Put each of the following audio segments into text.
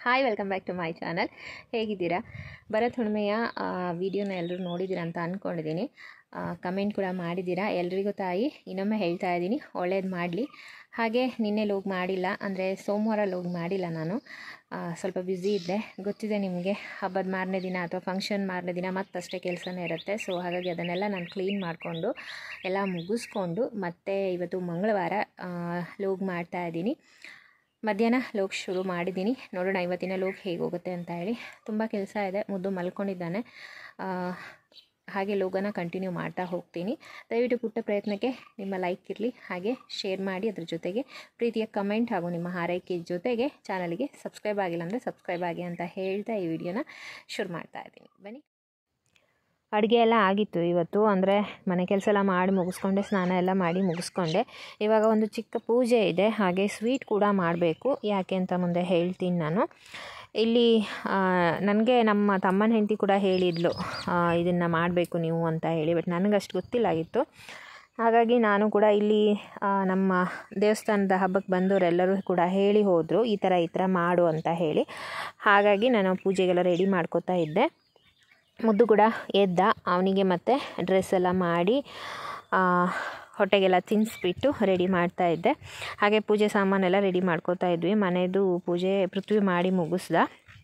hi welcome back to my channel ಹೇಗಿದ್ದೀರಾ ಭರತ್ ಹುಣ್ಣಿಮೆಯ ವಿಡಿಯೋನ ಎಲ್ಲರೂ ನೋಡಿದ್ದೀರಾ ಅಂತ ಅಂದ್ಕೊಂಡಿದ್ದೀನಿ ಕಮೆಂಟ್ ಕೂಡ ಮಾಡಿದ್ದೀರಾ ಎಲ್ರಿಗೂ ತಾಯಿ ಇನ್ನೊಮ್ಮೆ ಹೇಳ್ತಾ ಇದ್ದೀನಿ ಒಳ್ಳೇದು ಮಾಡಲಿ ಹಾಗೆ ನಿನ್ನೆ ಲೋಗ್ ಮಾಡಿಲ್ಲ ಅಂದರೆ ಸೋಮವಾರ ಲೋಗ್ ಮಾಡಿಲ್ಲ ನಾನು ಆ, ಸ್ವಲ್ಪ ಬ್ಯುಸಿ ಇದ್ದೆ ಗೊತ್ತಿದೆ ನಿಮಗೆ ಹಬ್ಬದ ಮಾರನೇ ದಿನ ಅಥವಾ ಫಂಕ್ಷನ್ ಮಾರನೇ ದಿನ ಮತ್ತಷ್ಟೇ ಕೆಲಸನೇ ಇರುತ್ತೆ ಸೊ ಹಾಗಾಗಿ ಅದನ್ನೆಲ್ಲ ನಾನು ಕ್ಲೀನ್ ಮಾಡಿಕೊಂಡು ಎಲ್ಲ ಮುಗಿಸ್ಕೊಂಡು ಮತ್ತೆ ಇವತ್ತು ಮಂಗಳವಾರ ಲೋಗ್ ಮಾಡ್ತಾ ಇದ್ದೀನಿ ಮಧ್ಯಾಹ್ನ ಲೋಕ್ ಶುರು ಮಾಡಿದ್ದೀನಿ ನೋಡೋಣ ಇವತ್ತಿನ ಲೋಕ್ ಹೇಗೆ ಹೋಗುತ್ತೆ ಅಂತ ಹೇಳಿ ತುಂಬ ಕೆಲಸ ಇದೆ ಮುದ್ದು ಮಲ್ಕೊಂಡಿದ್ದಾನೆ ಆ, ಹಾಗೆ ಲೋಗನ ಕಂಟಿನ್ಯೂ ಮಾಡ್ತಾ ಹೋಗ್ತೀನಿ ದಯವಿಟ್ಟು ಪುಟ್ಟ ಪ್ರಯತ್ನಕ್ಕೆ ನಿಮ್ಮ ಲೈಕ್ ಇರಲಿ ಹಾಗೆ ಶೇರ್ ಮಾಡಿ ಅದ್ರ ಜೊತೆಗೆ ಪ್ರೀತಿಯ ಕಮೆಂಟ್ ಹಾಗೂ ನಿಮ್ಮ ಹಾರೈಕೆ ಜೊತೆಗೆ ಚಾನಲ್ಗೆ ಸಬ್ಸ್ಕ್ರೈಬ್ ಆಗಿಲ್ಲ ಅಂದರೆ ಸಬ್ಸ್ಕ್ರೈಬ್ ಆಗಿ ಅಂತ ಹೇಳ್ತಾ ಈ ವಿಡಿಯೋನ ಶುರು ಮಾಡ್ತಾ ಇದ್ದೀನಿ ಬನ್ನಿ ಅಡುಗೆ ಎಲ್ಲ ಆಗಿತ್ತು ಇವತ್ತು ಅಂದರೆ ಮನೆ ಕೆಲಸ ಎಲ್ಲ ಮಾಡಿ ಮುಗಿಸ್ಕೊಂಡೆ ಸ್ನಾನ ಎಲ್ಲ ಮಾಡಿ ಮುಗಿಸ್ಕೊಂಡೆ ಇವಾಗ ಒಂದು ಚಿಕ್ಕ ಪೂಜೆ ಇದೆ ಹಾಗೆ ಸ್ವೀಟ್ ಕೂಡ ಮಾಡಬೇಕು ಯಾಕೆ ಅಂತ ಮುಂದೆ ಹೇಳ್ತೀನಿ ನಾನು ಇಲ್ಲಿ ನನಗೆ ನಮ್ಮ ತಮ್ಮನ ಹೆಂಡತಿ ಕೂಡ ಹೇಳಿದ್ಲು ಇದನ್ನು ಮಾಡಬೇಕು ನೀವು ಅಂತ ಹೇಳಿ ಬಟ್ ನನಗಷ್ಟು ಗೊತ್ತಿಲ್ಲಾಗಿತ್ತು ಹಾಗಾಗಿ ನಾನು ಕೂಡ ಇಲ್ಲಿ ಆ, ನಮ್ಮ ದೇವಸ್ಥಾನದ ಹಬ್ಬಕ್ಕೆ ಬಂದವರೆಲ್ಲರೂ ಕೂಡ ಹೇಳಿ ಹೋದರು ಈ ಥರ ಈ ಥರ ಮಾಡು ಅಂತ ಹೇಳಿ ಹಾಗಾಗಿ ನಾನು ಪೂಜೆಗೆಲ್ಲ ರೆಡಿ ಮಾಡ್ಕೋತಾ ಇದ್ದೆ ಮುದ್ದು ಕೂಡ ಎದ್ದ ಅವನಿಗೆ ಮತ್ತೆ ಡ್ರೆಸ್ ಎಲ್ಲ ಮಾಡಿ ಆ, ಹೊಟ್ಟೆಗೆಲ್ಲ ತಿನ್ನಿಸ್ಬಿಟ್ಟು ರೆಡಿ ಮಾಡ್ತಾ ಇದ್ದೆ ಹಾಗೆ ಪೂಜೆ ಸಾಮಾನೆಲ್ಲ ರೆಡಿ ಮಾಡ್ಕೋತಾ ಇದ್ವಿ ಮನೆಯದು ಪೂಜೆ ಪೃಥ್ವಿ ಮಾಡಿ ಮುಗಿಸ್ದ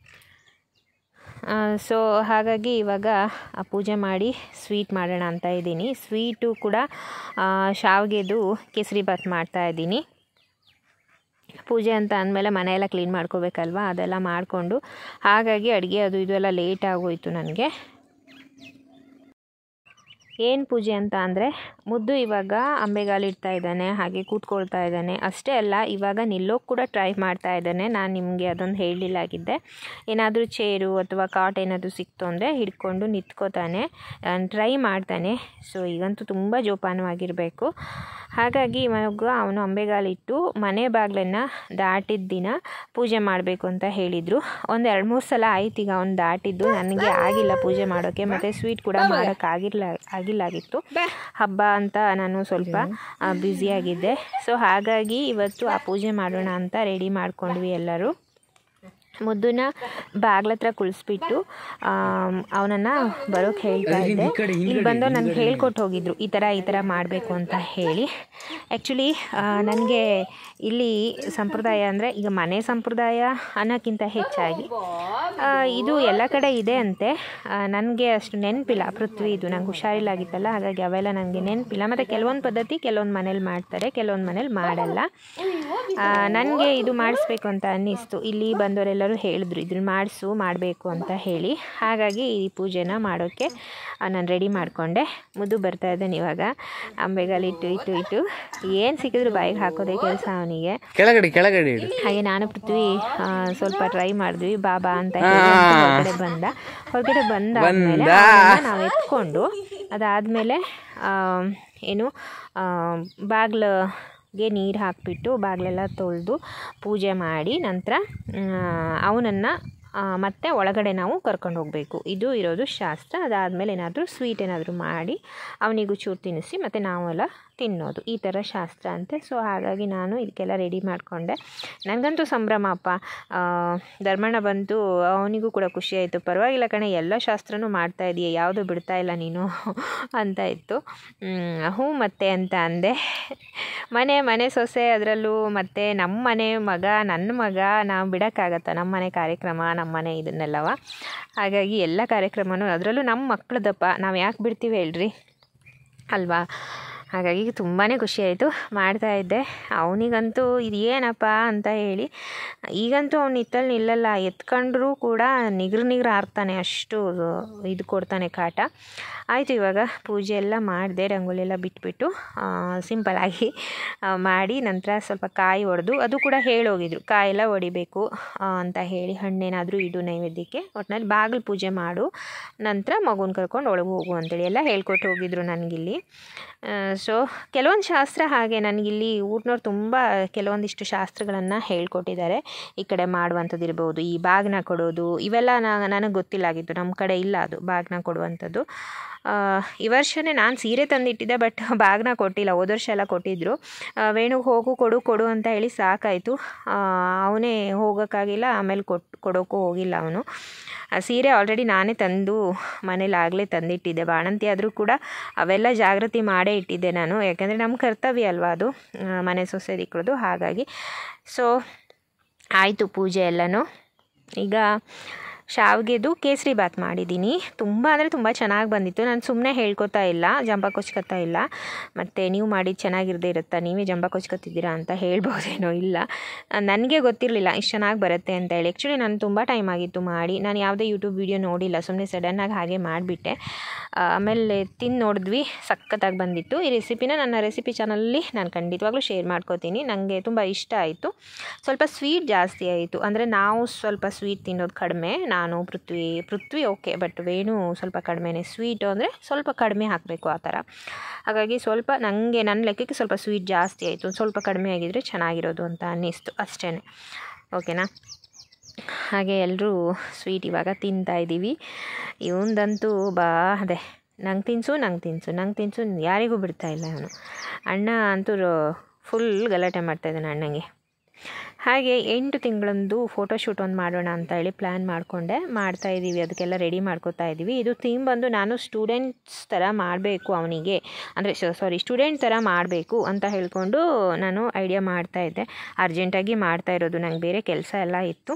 ಸೊ ಹಾಗಾಗಿ ಇವಾಗ ಆ ಪೂಜೆ ಮಾಡಿ ಸ್ವೀಟ್ ಮಾಡೋಣ ಅಂತ ಇದ್ದೀನಿ ಸ್ವೀಟು ಕೂಡ ಆ, ಶಾವಿಗೆದು ಕೇಸರಿ ಬಾತ್ ಮಾಡ್ತಾ ಇದ್ದೀನಿ ಪೂಜೆ ಅಂತ ಅಂದಮೇಲೆ ಮನೆಯೆಲ್ಲ ಕ್ಲೀನ್ ಮಾಡ್ಕೋಬೇಕಲ್ವಾ ಅದೆಲ್ಲ ಮಾಡಿಕೊಂಡು ಹಾಗಾಗಿ ಅಡುಗೆ ಅದು ಇದು ಎಲ್ಲ ಲೇಟ್ ಆಗೋಯ್ತು ನನಗೆ ಏನು ಪೂಜೆ ಅಂತ ಅಂದರೆ ಮುದ್ದು ಇವಾಗ ಅಂಬೆಗಾಲು ಇಡ್ತಾ ಇದ್ದಾನೆ ಹಾಗೆ ಕೂತ್ಕೊಳ್ತಾ ಇದ್ದಾನೆ ಅಷ್ಟೇ ಅಲ್ಲ ಇವಾಗ ನಿಲ್ಲೋಕೆ ಕೂಡ ಟ್ರೈ ಮಾಡ್ತಾ ಇದ್ದಾನೆ ನಾನು ನಿಮಗೆ ಅದೊಂದು ಹೇಳಲಿಲ್ಲಾಗಿದ್ದೆ ಏನಾದರೂ ಚೇರು ಅಥವಾ ಕಾಟ್ ಏನಾದರೂ ಸಿಕ್ತು ಅಂದರೆ ಹಿಡ್ಕೊಂಡು ನಿಂತ್ಕೋತಾನೆ ಟ್ರೈ ಮಾಡ್ತಾನೆ ಸೊ ಈಗಂತೂ ತುಂಬ ಜೋಪಾನವಾಗಿರಬೇಕು ಹಾಗಾಗಿ ಇವಾಗ ಅವನು ಅಂಬೆಗಾಲಿಟ್ಟು ಮನೆ ಬಾಗಿಲನ್ನು ದಾಟಿದ ದಿನ ಪೂಜೆ ಮಾಡಬೇಕು ಅಂತ ಹೇಳಿದರು ಒಂದು ಎರಡು ಮೂರು ಸಲ ಆಯ್ತು ಈಗ ಅವ್ನು ದಾಟಿದ್ದು ನನಗೆ ಆಗಿಲ್ಲ ಪೂಜೆ ಮಾಡೋಕ್ಕೆ ಮತ್ತು ಸ್ವೀಟ್ ಕೂಡ ಮಾಡೋಕ್ಕಾಗಿಲ್ಲ ಆಗಿಲ್ಲಾಗಿತ್ತು ಹಬ್ಬ ಅಂತ ನಾನು ಸ್ವಲ್ಪ ಬ್ಯುಸಿಯಾಗಿದ್ದೆ ಸೊ ಹಾಗಾಗಿ ಇವತ್ತು ಆ ಪೂಜೆ ಮಾಡೋಣ ಅಂತ ರೆಡಿ ಮಾಡ್ಕೊಂಡ್ವಿ ಎಲ್ಲರೂ ಮುದ್ದನ್ನ ಬಾಗ್ಲ ಹತ್ರ ಕುಳಿಸ್ಬಿಟ್ಟು ಅವನನ್ನು ಬರೋಕ್ಕೆ ಹೇಳ್ತಾ ಇದ್ದೆ ಇಲ್ಲಿ ಬಂದು ನನಗೆ ಹೇಳ್ಕೊಟ್ಟು ಹೋಗಿದ್ರು ಈ ಥರ ಈ ಥರ ಮಾಡಬೇಕು ಅಂತ ಹೇಳಿ ಆ್ಯಕ್ಚುಲಿ ನನಗೆ ಇಲ್ಲಿ ಸಂಪ್ರದಾಯ ಅಂದರೆ ಈಗ ಮನೆ ಸಂಪ್ರದಾಯ ಅನ್ನೋಕ್ಕಿಂತ ಹೆಚ್ಚಾಗಿ ಆ, ಇದು ಎಲ್ಲ ಕಡೆ ಇದೆ ಅಂತೆ ನನಗೆ ಅಷ್ಟು ನೆನಪಿಲ್ಲ ಪೃಥ್ವಿ ಇದು ನಂಗೆ ಹುಷಾರಿಲ್ಲಾಗಿತ್ತಲ್ಲ ಹಾಗಾಗಿ ಅವೆಲ್ಲ ನನಗೆ ನೆನಪಿಲ್ಲ ಮತ್ತು ಕೆಲವೊಂದು ಪದ್ಧತಿ ಕೆಲವೊಂದು ಮನೇಲಿ ಮಾಡ್ತಾರೆ ಕೆಲವೊಂದು ಮನೇಲಿ ಮಾಡಲ್ಲ ನನಗೆ ಇದು ಮಾಡಿಸ್ಬೇಕು ಅಂತ ಅನ್ನಿಸ್ತು ಇಲ್ಲಿ ಬಂದವರೆಲ್ಲರೂ ಹೇಳಿದ್ರು ಇದನ್ನ ಮಾಡಿಸು ಮಾಡಬೇಕು ಅಂತ ಹೇಳಿ ಹಾಗಾಗಿ ಈ ಪೂಜೆನ ಮಾಡೋಕ್ಕೆ ನಾನು ರೆಡಿ ಮಾಡಿಕೊಂಡೆ ಮುದ್ದು ಬರ್ತಾ ಇದ್ದಾನೆ ಇವಾಗ ಅಂಬೆಗಾಲು ಇಟ್ಟು ಇಟ್ಟು ಇಟ್ಟು ಏನು ಸಿಕ್ಕಿದ್ರು ಬಾಯಿಗೆ ಹಾಕೋದೇ ಕೆಲಸ ಅವನಿಗೆ ಕೆಳಗಡೆ ಕೆಳಗಡೆ ಇಡು ಹಾಗೆ ನಾನು ಪೃಥ್ವಿ ಆ, ಸ್ವಲ್ಪ ಟ್ರೈ ಮಾಡಿದ್ವಿ ಬಾಬಾ ಅಂತ ಹೇಳಿ ಅಂತ ಹೊರಗಡೆ ಬಂದ ಹೊರಗಡೆ ಬಂದಾದ್ಮೇಲೆ ಅವನನ್ನ ನಾವು ಎತ್ಕೊಂಡು ಅದಾದಮೇಲೆ ಏನು ಬಾಗ್ಲಿಗೆ ನೀರು ಹಾಕಿಬಿಟ್ಟು ಬಾಗಿಲೆಲ್ಲ ತೊಳೆದು ಪೂಜೆ ಮಾಡಿ ನಂತರ ಅವನನ್ನು ಮತ್ತೆ ಒಳಗಡೆ ನಾವು ಕರ್ಕೊಂಡು ಹೋಗಬೇಕು ಇದು ಇರೋದು ಶಾಸ್ತ್ರ ಅದಾದಮೇಲೆ ಏನಾದರೂ ಸ್ವೀಟ್ ಏನಾದರೂ ಮಾಡಿ ಅವನಿಗೂ ಚೂರು ತಿನ್ನಿಸಿ ಮತ್ತು ನಾವೆಲ್ಲ ತಿನ್ನೋದು ಈ ಥರ ಶಾಸ್ತ್ರ ಅಂತೆ ಸೊ ಹಾಗಾಗಿ ನಾನು ಇದಕ್ಕೆಲ್ಲ ರೆಡಿ ಮಾಡಿಕೊಂಡೆ ನನಗಂತೂ ಸಂಭ್ರಮ ಅಪ್ಪ ಆ, ಧರ್ಮಣ್ಣ ಬಂತು ಅವನಿಗೂ ಕೂಡ ಖುಷಿ ಆಯಿತು ಪರವಾಗಿಲ್ಲ ಕಣೆ ಎಲ್ಲ ಶಾಸ್ತ್ರನೂ ಮಾಡ್ತಾ ಇದೀಯ ಯಾವುದು ಬಿಡ್ತಾ ಇಲ್ಲ ನೀನು ಅಂತ ಇತ್ತು ಹ್ಮ್, ಹ್ಞೂ ಮತ್ತೆ ಅಂತ ಅಂದೆ ಮನೆ ಮನೆ ಸೊಸೆ ಅದರಲ್ಲೂ ಮತ್ತು ನಮ್ಮ ಮನೆ ಮಗ ನನ್ನ ಮಗ ನಾವು ಬಿಡೋಕ್ಕಾಗತ್ತಾ ನಮ್ಮ ಮನೆ ಕಾರ್ಯಕ್ರಮ ನಮ್ಮ ಮನೆ ಇದನ್ನೆಲ್ಲವ ಹಾಗಾಗಿ ಎಲ್ಲ ಕಾರ್ಯಕ್ರಮನೂ ಅದರಲ್ಲೂ ನಮ್ಮ ಮಕ್ಳದಪ್ಪ ನಾವು ಯಾಕೆ ಬಿಡ್ತೀವಿ ಹೇಳ್ರಿ ಅಲ್ವಾ ಹಾಗಾಗಿ ತುಂಬಾ ಖುಷಿ ಆಯಿತು ಮಾಡ್ತಾ ಇದ್ದೆ ಅವನಿಗಂತೂ ಇದು ಏನಪ್ಪ ಅಂತ ಹೇಳಿ ಈಗಂತೂ ಅವ್ನು ಇತ್ತಲ್ಲಿ ನಿಲ್ಲಲ್ಲ ಎತ್ಕೊಂಡ್ರೂ ಕೂಡ ನಿಗ್ರು ನಿಗ್ರು ಆರ್ತಾನೆ ಅಷ್ಟು ಇದು ಕೊಡ್ತಾನೆ ಕಾಟ ಆಯಿತು ಇವಾಗ ಪೂಜೆ ಎಲ್ಲ ಮಾಡಿದೆ ರಂಗೋಲಿ ಎಲ್ಲ ಬಿಟ್ಬಿಟ್ಟು ಸಿಂಪಲಾಗಿ ಮಾಡಿ ನಂತರ ಸ್ವಲ್ಪ ಕಾಯಿ ಒಡೆದು ಅದು ಕೂಡ ಹೇಳೋಗಿದ್ರು ಕಾಯೆಲ್ಲ ಹೊಡಿಬೇಕು ಆ, ಅಂತ ಹೇಳಿ ಹಣ್ಣೇನಾದರೂ ಇಡು ನೈವೇದ್ಯಕ್ಕೆ ಒಟ್ಟಿನಲ್ಲಿ ಬಾಗಿಲು ಪೂಜೆ ಮಾಡು ನಂತರ ಮಗುನ ಕರ್ಕೊಂಡು ಒಳಗೆ ಹೋಗು ಅಂತೇಳಿ ಎಲ್ಲ ಹೇಳ್ಕೊಟ್ಟು ಹೋಗಿದ್ರು ನನಗಿಲ್ಲಿ ಸೊ ಕೆಲವೊಂದು ಶಾಸ್ತ್ರ ಹಾಗೆ ನನಗಿಲ್ಲಿ ಊರಿನವ್ರು ತುಂಬ ಕೆಲವೊಂದಿಷ್ಟು ಶಾಸ್ತ್ರಗಳನ್ನು ಹೇಳ್ಕೊಟ್ಟಿದ್ದಾರೆ ಈ ಕಡೆ ಮಾಡುವಂಥದ್ದು ಇರ್ಬೋದು ಈ ಬಾಗಿನ ಕೊಡೋದು ಇವೆಲ್ಲ ನನಗೆ ಗೊತ್ತಿಲ್ಲಾಗಿತ್ತು ನಮ್ಮ ಕಡೆ ಇಲ್ಲ ಅದು ಬಾಗಿನ ಕೊಡುವಂಥದ್ದು ಈ ವರ್ಷವೇ ನಾನು ಸೀರೆ ತಂದಿಟ್ಟಿದ್ದೆ ಬಟ್ ಬಾಗಿನ ಕೊಟ್ಟಿಲ್ಲ ಹೋದ ವರ್ಷ ಎಲ್ಲ ಕೊಟ್ಟಿದ್ದರು ವೇಣುಗೆ ಹೋಗು ಕೊಡು ಕೊಡು ಅಂತ ಹೇಳಿ ಸಾಕಾಯಿತು ಅವನೇ ಹೋಗೋಕ್ಕಾಗಿಲ್ಲ ಆಮೇಲೆ ಕೊಟ್ಟು ಕೊಡೋಕ್ಕೂ ಹೋಗಿಲ್ಲ ಅವನು ಸೀರೆ ಆಲ್ರೆಡಿ ನಾನೇ ತಂದು ಮನೇಲಿ ಆಗಲೇ ತಂದಿಟ್ಟಿದ್ದೆ ಬಾಣಂತಿ ಆದರೂ ಕೂಡ ಅವೆಲ್ಲ ಜಾಗೃತಿ ಮಾಡೇ ಇಟ್ಟಿದ್ದೆ ನಾನು ಯಾಕೆಂದರೆ ನಮ್ಮ ಕರ್ತವ್ಯ ಅಲ್ವಾ ಅದು ಮನೆ ಸೊಸೆ ದಿಕ್ಕಳದು ಹಾಗಾಗಿ ಸೊ ಆಯಿತು ಪೂಜೆ ಎಲ್ಲನೂ ಈಗ ಶಾವಿಗೆದು ಕೇಸರಿ ಬಾತ್ ಮಾಡಿದ್ದೀನಿ ತುಂಬ ಅಂದರೆ ತುಂಬ ಚೆನ್ನಾಗಿ ಬಂದಿತ್ತು ನಾನು ಸುಮ್ಮನೆ ಹೇಳ್ಕೊತಾ ಇಲ್ಲ ಜಂಬ ಕೊಚ್ಕೊತಾ ಇಲ್ಲ ಮತ್ತು ನೀವು ಮಾಡಿದ್ದು ಚೆನ್ನಾಗಿರದೇ ಇರುತ್ತಾ ನೀವೇ ಜಂಬ ಕೊಚ್ಕೊತಿದ್ದೀರಾ ಅಂತ ಹೇಳ್ಬೋದೇನೋ ಇಲ್ಲ ನನಗೆ ಗೊತ್ತಿರಲಿಲ್ಲ ಇಷ್ಟು ಚೆನ್ನಾಗಿ ಬರುತ್ತೆ ಅಂತ ಹೇಳಿ ಆ್ಯಕ್ಚುಲಿ ನಾನು ತುಂಬ ಟೈಮ್ ಆಗಿತ್ತು ಮಾಡಿ ನಾನು ಯಾವುದೇ ಯೂಟ್ಯೂಬ್ ವೀಡಿಯೋ ನೋಡಿಲ್ಲ ಸುಮ್ಮನೆ ಸಡನ್ನಾಗಿ ಹಾಗೆ ಮಾಡಿಬಿಟ್ಟೆ ಆಮೇಲೆ ತಿಂದು ನೋಡಿದ್ವಿ ಸಖತ್ತಾಗಿ ಬಂದಿತ್ತು ಈ ರೆಸಿಪಿನ ನನ್ನ ರೆಸಿಪಿ ಚಾನಲಲ್ಲಿ ನಾನು ಖಂಡಿತವಾಗ್ಲೂ ಶೇರ್ ಮಾಡ್ಕೋತೀನಿ ನನಗೆ ತುಂಬ ಇಷ್ಟ ಆಯಿತು ಸ್ವಲ್ಪ ಸ್ವೀಟ್ ಜಾಸ್ತಿ ಆಯಿತು ಅಂದರೆ ನಾವು ಸ್ವಲ್ಪ ಸ್ವೀಟ್ ತಿನ್ನೋದು ಕಡಿಮೆ ನಾನು ಪೃಥ್ವಿ ಪೃಥ್ವಿ ಓಕೆ ಬಟ್ ವೇಣು ಸ್ವಲ್ಪ ಕಡಿಮೆನೇ ಸ್ವೀಟು ಅಂದರೆ ಸ್ವಲ್ಪ ಕಡಿಮೆ ಹಾಕಬೇಕು ಆ ಥರ ಹಾಗಾಗಿ ಸ್ವಲ್ಪ ನನಗೆ ನನ್ನ ಲೆಕ್ಕಕ್ಕೆ ಸ್ವಲ್ಪ ಸ್ವೀಟ್ ಜಾಸ್ತಿ ಆಯಿತು ಸ್ವಲ್ಪ ಕಡಿಮೆ ಆಗಿದ್ದರೆ ಚೆನ್ನಾಗಿರೋದು ಅಂತ ಅನ್ನಿಸ್ತು ಅಷ್ಟೇ ಓಕೆನಾ ಹಾಗೆ ಎಲ್ಲರೂ ಸ್ವೀಟ್ ಇವಾಗ ತಿಂತಾ ಇದ್ದೀವಿ ಇವಂದಂತೂ ಬಾ ಅದೇ ನಂಗೆ ತಿನ್ಸು ನಂಗೆ ತಿನ್ಸು ನಂಗೆ ತಿನ್ಸು ಯಾರಿಗೂ ಬಿಡ್ತಾ ಇಲ್ಲ ಅವನು ಅಣ್ಣ ಅಂತೂ ಫುಲ್ ಗಲಾಟೆ ಮಾಡ್ತಾಯಿದ್ದಾನೆ ಅಣ್ಣಂಗೆ ಹಾಗೆ ಎಂಟು ತಿಂಗಳೊಂದು ಫೋಟೋಶೂಟ್ ಒಂದು ಮಾಡೋಣ ಅಂತ ಹೇಳಿ ಪ್ಲ್ಯಾನ್ ಮಾಡಿಕೊಂಡೆ ಮಾಡ್ತಾ ಇದ್ದೀವಿ ಅದಕ್ಕೆಲ್ಲ ರೆಡಿ ಮಾಡ್ಕೋತಾ ಇದ್ದೀವಿ ಇದು ಥೀಮ್ ಬಂದು ನಾನು ಸ್ಟೂಡೆಂಟ್ಸ್ ಥರ ಮಾಡಬೇಕು ಅವನಿಗೆ ಅಂದರೆ ಸಾರಿ ಸ್ಟೂಡೆಂಟ್ ಥರ ಮಾಡಬೇಕು ಅಂತ ಹೇಳ್ಕೊಂಡು ನಾನು ಐಡಿಯಾ ಮಾಡ್ತಾಯಿದ್ದೆ ಅರ್ಜೆಂಟಾಗಿ ಮಾಡ್ತಾ ಇರೋದು ನಂಗೆ ಬೇರೆ ಕೆಲಸ ಎಲ್ಲ ಇತ್ತು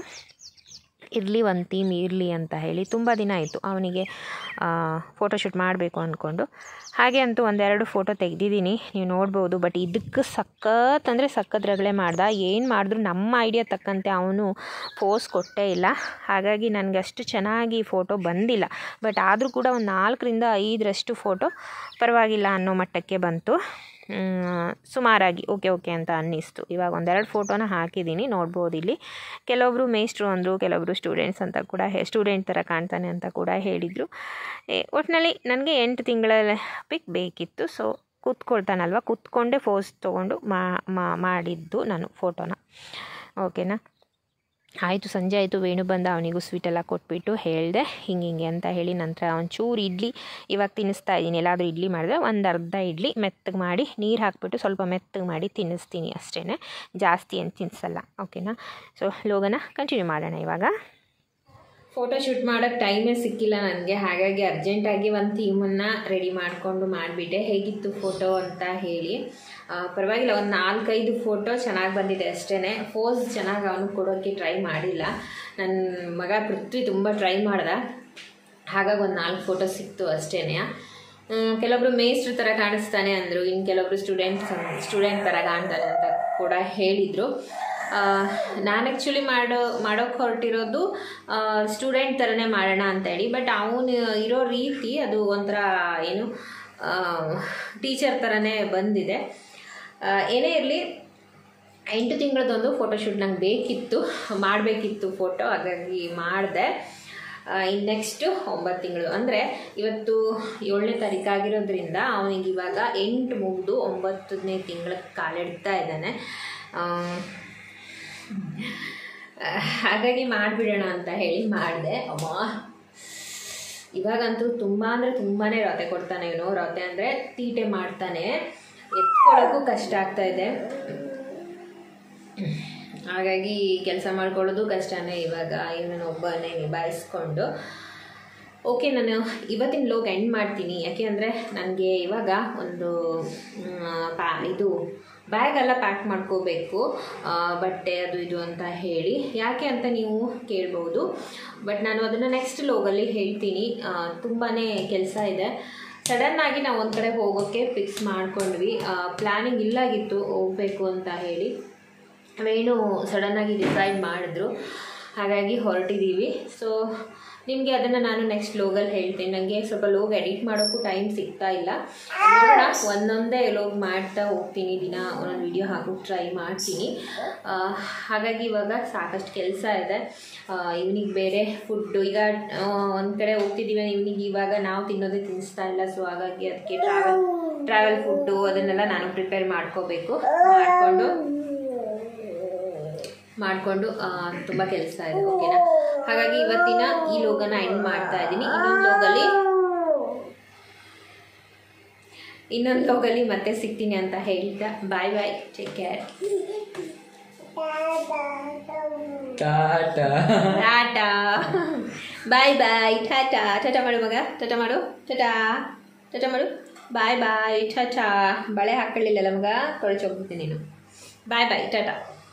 ಇರಲಿ ಒಂದು ಥೀಮ್ ಇರಲಿ ಅಂತ ಹೇಳಿ ತುಂಬ ದಿನ ಆಯಿತು ಅವನಿಗೆ ಫೋಟೋಶೂಟ್ ಮಾಡಬೇಕು ಅಂದ್ಕೊಂಡು ಹಾಗೆ ಅಂತೂ ಒಂದೆರಡು ಫೋಟೋ ತೆಗೆದಿದ್ದೀನಿ ನೀವು ನೋಡ್ಬೋದು ಬಟ್ ಇದಕ್ಕೆ ಸಖತ್ ಅಂದರೆ ಸಖತ್ ರಗಳೆ ಮಾಡ್ದ ಏನು ಮಾಡಿದ್ರು ನಮ್ಮ ಐಡಿಯಾ ತಕ್ಕಂತೆ ಅವನು ಪೋಸ್ ಕೊಟ್ಟೇ ಇಲ್ಲ ಹಾಗಾಗಿ ನನಗೆ ಅಷ್ಟು ಚೆನ್ನಾಗಿ ಫೋಟೋ ಬಂದಿಲ್ಲ ಬಟ್ ಆದರೂ ಕೂಡ ಒಂದು ನಾಲ್ಕರಿಂದ ಐದರಷ್ಟು ಫೋಟೋ ಪರವಾಗಿಲ್ಲ ಅನ್ನೋ ಮಟ್ಟಕ್ಕೆ ಬಂತು ಸುಮಾರಾಗಿ ಓಕೆ ಓಕೆ ಅಂತ ಅನ್ನಿಸ್ತು ಇವಾಗ ಒಂದೆರಡು ಫೋಟೋನ ಹಾಕಿದ್ದೀನಿ ನೋಡ್ಬೋದು ಇಲ್ಲಿ ಕೆಲವೊಬ್ಬರು ಮೇಸ್ಟ್ರು ಅಂದರು ಕೆಲವೊಬ್ಬರು ಸ್ಟೂಡೆಂಟ್ಸ್ ಅಂತ ಕೂಡ ಹೇ ಸ್ಟೂಡೆಂಟ್ ಥರ ಕಾಣ್ತಾನೆ ಅಂತ ಕೂಡ ಹೇಳಿದರು ಒಟ್ಟಿನಲ್ಲಿ ನನಗೆ ಎಂಟು ತಿಂಗಳ ಪಿಕ್ ಬೇಕಿತ್ತು ಸೊ ಕೂತ್ಕೊಳ್ತಾನಲ್ವ ಕೂತ್ಕೊಂಡೇ ಫೋಸ್ ತೊಗೊಂಡು ಮಾಡಿದ್ದು ನಾನು ಫೋಟೋನ ಓಕೆನಾ ಆಯಿತು ಸಂಜೆ ಆಯಿತು ವೇಣು ಬಂದ ಅವನಿಗೂ ಸ್ವೀಟೆಲ್ಲ ಕೊಟ್ಬಿಟ್ಟು ಹೇಳಿದೆ ಹಿಂಗೆ ಹಿಂಗೆ ಅಂತ ಹೇಳಿ ನಂತರ ಒಂಚೂರು ಇಡ್ಲಿ ಇವಾಗ ತಿನ್ನಿಸ್ತಾ ಇದ್ದೀನಿ ಎಲ್ಲಾದರೂ ಇಡ್ಲಿ ಮಾಡಿದ್ರೆ ಒಂದು ಅರ್ಧ ಇಡ್ಲಿ ಮೆತ್ತಗೆ ಮಾಡಿ ನೀರು ಹಾಕ್ಬಿಟ್ಟು ಸ್ವಲ್ಪ ಮೆತ್ತಗೆ ಮಾಡಿ ತಿನ್ನಿಸ್ತೀನಿ ಅಷ್ಟೇ ಜಾಸ್ತಿ ಏನು ತಿನ್ನಿಸಲ್ಲ ಓಕೆನಾ ಸೊ ಲೋಗನ ಕಂಟಿನ್ಯೂ ಮಾಡೋಣ ಇವಾಗ ಫೋಟೋ ಶೂಟ್ ಮಾಡೋಕ್ಕೆ ಟೈಮೇ ಸಿಕ್ಕಿಲ್ಲ ನನಗೆ ಹಾಗಾಗಿ ಅರ್ಜೆಂಟಾಗಿ ಒಂದು ಥೀಮನ್ನು ರೆಡಿ ಮಾಡಿಕೊಂಡು ಮಾಡಿಬಿಟ್ಟೆ ಹೇಗಿತ್ತು ಫೋಟೋ ಅಂತ ಹೇಳಿ ಪರವಾಗಿಲ್ಲ ಒಂದು ನಾಲ್ಕೈದು ಫೋಟೋ ಚೆನ್ನಾಗಿ ಬಂದಿದೆ ಅಷ್ಟೇ ಫೋಸ್ ಚೆನ್ನಾಗಿ ಅವನು ಕೊಡೋಕ್ಕೆ ಟ್ರೈ ಮಾಡಿಲ್ಲ ನನ್ನ ಮಗ ಪೃಥ್ವಿ ತುಂಬ ಟ್ರೈ ಮಾಡ್ದ ಹಾಗಾಗಿ ಒಂದು ನಾಲ್ಕು ಫೋಟೋ ಸಿಕ್ತು ಅಷ್ಟೇ ಕೆಲವೊಬ್ರು ಮೇಸ್ಟ್ರ ಥರ ಕಾಣಿಸ್ತಾನೆ ಅಂದರು ಇನ್ನು ಕೆಲವೊಬ್ರು ಸ್ಟೂಡೆಂಟ್ಸ್ ಸ್ಟೂಡೆಂಟ್ ಥರ ಕಾಣ್ತಾನೆ ಅಂತ ಕೂಡ ಹೇಳಿದರು ನಾನು ಆ್ಯಕ್ಚುಲಿ ಮಾಡೋ ಮಾಡೋಕ್ಕೆ ಹೊರಟಿರೋದು ಸ್ಟೂಡೆಂಟ್ ಥರನೇ ಮಾಡೋಣ ಅಂತೇಳಿ ಬಟ್ ಅವನು ಇರೋ ರೀತಿ ಅದು ಒಂಥರ ಏನು ಟೀಚರ್ ಥರನೇ ಬಂದಿದೆ ಏನೇ ಇರಲಿ ಎಂಟು ತಿಂಗಳದೊಂದು ಫೋಟೋಶೂಟ್ ನಂಗೆ ಬೇಕಿತ್ತು ಮಾಡಬೇಕಿತ್ತು ಫೋಟೋ ಹಾಗಾಗಿ ಮಾಡಿದೆ ಇನ್ನು ನೆಕ್ಸ್ಟು ಒಂಬತ್ತು ತಿಂಗಳು ಅಂದರೆ ಇವತ್ತು ಏಳನೇ ತಾರೀಕು ಆಗಿರೋದ್ರಿಂದ ಅವನಿಗೆ ಇವಾಗ ಎಂಟು ಮುಗಿದು ಒಂಬತ್ತನೇ ತಿಂಗಳ ಕಾಲಿಡ್ತಾ ಇದ್ದಾನೆ ಹಾಗಾಗಿ ಮಾಡಿಬಿಡೋಣ ಅಂತ ಹೇಳಿ ಮಾಡಿದೆ ಅಮ್ಮ ಇವಾಗಂತೂ ತುಂಬ ಅಂದರೆ ತುಂಬಾ ರೊತೆ ಕೊಡ್ತಾನೆ ಇವನು ರೊತೆ ಅಂದರೆ ತೀಟೆ ಮಾಡ್ತಾನೆ ಎತ್ಕೊಳ್ಳೋಕ್ಕೂ ಕಷ್ಟ ಆಗ್ತಾ ಇದೆ ಹಾಗಾಗಿ ಕೆಲಸ ಮಾಡ್ಕೊಳ್ಳೋದು ಕಷ್ಟನೇ ಇವಾಗ ಇವನು ಒಬ್ಬನೇ ನಿಭಾಯಿಸ್ಕೊಂಡು ಓಕೆ ನಾನು ಇವತ್ತಿನ ಲೋಗ್ ಎಂಡ್ ಮಾಡ್ತೀನಿ ಯಾಕೆ ಅಂದರೆ ನನಗೆ ಇವಾಗ ಒಂದು ಪ್ಯಾ ಇದು ಬ್ಯಾಗೆಲ್ಲ ಪ್ಯಾಕ್ ಮಾಡ್ಕೋಬೇಕು ಬಟ್ಟೆ ಅದು ಇದು ಅಂತ ಹೇಳಿ ಯಾಕೆ ಅಂತ ನೀವು ಕೇಳ್ಬೋದು ಬಟ್ ನಾನು ಅದನ್ನು ನೆಕ್ಸ್ಟ್ ಲೋಗಲ್ಲಿ ಹೇಳ್ತೀನಿ ತುಂಬಾ ಕೆಲಸ ಇದೆ ಸಡನ್ನಾಗಿ ನಾವು ಒಂದು ಕಡೆ ಹೋಗೋಕ್ಕೆ ಫಿಕ್ಸ್ ಮಾಡ್ಕೊಂಡ್ವಿ ಪ್ಲ್ಯಾನಿಂಗ್ ಇಲ್ಲಾಗಿತ್ತು ಹೋಗಬೇಕು ಅಂತ ಹೇಳಿ ವೇಣು ಸಡನ್ನಾಗಿ ಡಿಸೈಡ್ ಮಾಡಿದ್ರು ಹಾಗಾಗಿ ಹೊರಟಿದ್ದೀವಿ ಸೊ ನಿಮಗೆ ಅದನ್ನು ನಾನು ನೆಕ್ಸ್ಟ್ ಲೋಗಲ್ಲಿ ಹೇಳ್ತೀನಿ ನನಗೆ ಸ್ವಲ್ಪ ಲೋಗ್ ಎಡಿಟ್ ಮಾಡೋಕ್ಕೂ ಟೈಮ್ ಸಿಗ್ತಾ ಇಲ್ಲ ನೋಡೋಣ ಒಂದೊಂದೇ ಲೋಗ್ ಮಾಡ್ತಾ ಹೋಗ್ತೀನಿ ದಿನ ಒಂದೊಂದು ವಿಡಿಯೋ ಹಾಕೋಕ್ಕೆ ಟ್ರೈ ಮಾಡ್ತೀನಿ ಆ, ಹಾಗಾಗಿ ಇವಾಗ ಸಾಕಷ್ಟು ಕೆಲಸ ಇದೆ ಇವನಿಗೆ ಬೇರೆ ಫುಡ್ಡು ಈಗ ಒಂದು ಕಡೆ ಹೋಗ್ತಿದ್ದೀವಿ ಇವನಿಗೆ ಇವಾಗ ನಾವು ತಿನ್ನೋದೇ ತಿನ್ನಿಸ್ತಾ ಇಲ್ಲ ಸೊ ಹಾಗಾಗಿ ಅದಕ್ಕೆ ಟ್ರಾವೆಲ್ ಟ್ರಾವೆಲ್ ಫುಡ್ಡು ಅದನ್ನೆಲ್ಲ ನಾನು ಪ್ರಿಪೇರ್ ಮಾಡ್ಕೋಬೇಕು ಮಾಡಿಕೊಂಡು ಮಾಡಿಕೊಂಡು ತುಂಬ ಕೆಲಸ ಇದೆ ಓಕೆನಾ ಹಾಗಾಗಿ ಇವತ್ತಿನ ಈ ಲೋಗನ ಎಂಡ್ ಮಾಡ್ತಾ ಇದ್ದೀನಿ ಇನ್ನೊಂದು ಲೋಗಲ್ಲಿ ಇನ್ನೊಂದು ಲೋಗಲ್ಲಿ ಮತ್ತೆ ಸಿಗ್ತೀನಿ ಅಂತ ಹೇಳ್ತಾ bye bye take care tata tata bye bye tata tata ಮಾಡು ಮಗ ಟಾಟಾ ಮಾಡು ಟಾಟಾ ಟಾಟಾ ಮಾಡು ಬಾಯ್ ಬಾಯ್ ಟಾಟಾ ಬಳೆ ಹಾಕೊಳ್ಳಿಲ್ಲಲ್ಲ ಮಗ ತೊಳೆಚೋಗ್ಬಿಡ್ತೀನಿ ನೀನು ಬಾಯ್ ಬಾಯ್ ಟಾಟಾ